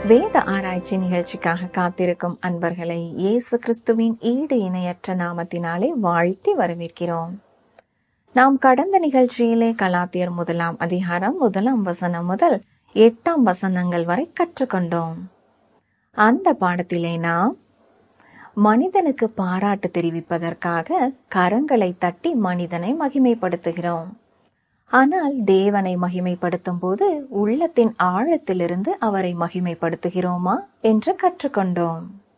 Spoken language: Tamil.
வேத ஆராய்ச்சி நிகழ்ச்சிக்காக காத்திருக்கும் அன்பர்களை இயேசு கிறிஸ்துவின் ஈடு இணையற்ற நாமத்தினாலே வாழ்த்தி வரவேற்கிறோம் நாம் கடந்த நிகழ்ச்சியிலே கலாத்தியர் முதலாம் அதிகாரம் முதலாம் வசனம் முதல் எட்டாம் வசனங்கள் வரை கற்றுக்கொண்டோம் அந்த பாடத்திலே நாம் மனிதனுக்கு பாராட்டு தெரிவிப்பதற்காக கரங்களை தட்டி மனிதனை மகிமைப்படுத்துகிறோம் ஆனால் தேவனை மகிமைப்படுத்தும் போது உள்ளத்தின் ஆழத்திலிருந்து அவரை மகிமைப்படுத்துகிறோமா என்று கற்றுக்கொண்டோம்